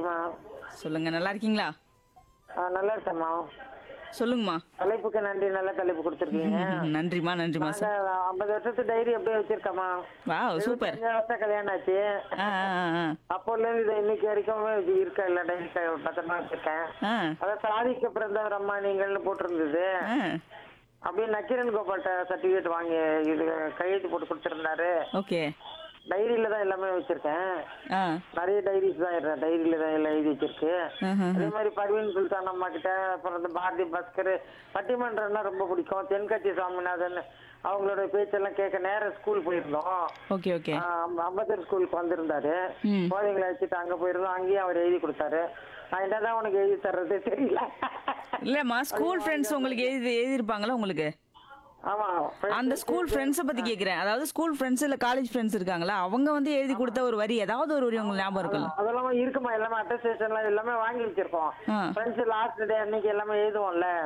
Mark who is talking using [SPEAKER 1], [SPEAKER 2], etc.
[SPEAKER 1] சொல்லுங்கம்மா
[SPEAKER 2] சொல்லுங்க நல்லா இருக்கீங்களா
[SPEAKER 1] ஆ, நல்லா இருக்கேம்மா
[SPEAKER 2] சொல்லுங்கம்மா
[SPEAKER 1] தலைப்புக்கு நன்றி நல்ல தலைப்பு கொடுத்துருக்கீங்க
[SPEAKER 2] நன்றிம்மா நன்றிம்மா
[SPEAKER 1] நாங்க ஐம்பது வருஷத்து டைரி அப்படியே வச்சிருக்கேம்மா
[SPEAKER 2] வா சூப்பர்
[SPEAKER 1] அஞ்சு வருஷம் கல்யாணம் ஆச்சு
[SPEAKER 2] ஆ ஆ ஆ
[SPEAKER 1] அப்போல இருந்து இது இன்னைக்கு வரைக்கும் இது இருக்கா இல்ல டைரி பத்திரமா வச்சிருக்கேன்
[SPEAKER 2] ஆ
[SPEAKER 1] அதான் சாதிக்க பிறந்தவர் அம்மா நீங்கள்னு போட்டிருந்தது
[SPEAKER 2] ஆ
[SPEAKER 1] அப்படியே நக்கீரன் கோபால்கிட்ட சர்டிஃபிகேட் வாங்கி இது கையெழுத்து போட்டு கொடுத்துருந்தாரு
[SPEAKER 2] ஓகே
[SPEAKER 1] டைரியில தான் எல்லாமே வச்சிருக்கேன்
[SPEAKER 2] ஆ
[SPEAKER 1] நிறைய டைரிஸ் தான் இருக்கேன் டைரியில தான் எல்லாம் எழுதி வச்சிருக்கு
[SPEAKER 2] ம்ஹும்.
[SPEAKER 1] அதே மாதிரி பர்வீன் சுல்தான் அம்மா கிட்ட அப்புறம் இந்த பாரதி பாஸ்கர் பட்டிமன்றம்னா ரொம்ப பிடிக்கும் தென்கட்சி சுவாமிநாதன் அவங்களோட பேச்செல்லாம் கேட்க நேரம் ஸ்கூல் போயிருந்தோம்
[SPEAKER 2] ஓகே ஓகே
[SPEAKER 1] ஆஹ் அம்பத்தர் ஸ்கூலுக்கு வந்திருந்தாரு
[SPEAKER 2] ம்.
[SPEAKER 1] குழந்தைங்களை வச்சுட்டு அங்க போயிருந்தோம் அங்கேயும் அவர் எழுதி கொடுத்தாரு நான் என்னதான் உனக்கு எழுதி தர்றது தெரியல
[SPEAKER 2] இல்லம்மா ஸ்கூல் ஃப்ரெண்ட்ஸ் உங்களுக்கு எழுதி எழுதிருப்பாங்களா உங்களுக்கு
[SPEAKER 1] ஆமா
[SPEAKER 2] அந்த ஸ்கூல் ஃப்ரெண்ட்ஸை பத்தி கேக்குறேன் அதாவது ஸ்கூல் ஃப்ரெண்ட்ஸ் இல்ல காலேஜ் ஃப்ரெண்ட்ஸ் இருக்காங்களா அவங்க வந்து எழுதி கொடுத்த ஒரு வரி ஏதாவது ஒரு வரி உங்களுக்கு ஞாபகம் இருக்குல்ல
[SPEAKER 1] அதெல்லாம் இருக்குமா எல்லாமே அட்டஸ்டேஷன்லாம் எல்லாமே வாங்கி வச்சிருக்கோம்
[SPEAKER 2] ஆ.
[SPEAKER 1] ஃப்ரெண்ட்ஸ் லாஸ்ட் டே அன்னைக்கு எல்லாமே எழுதுவோம்ல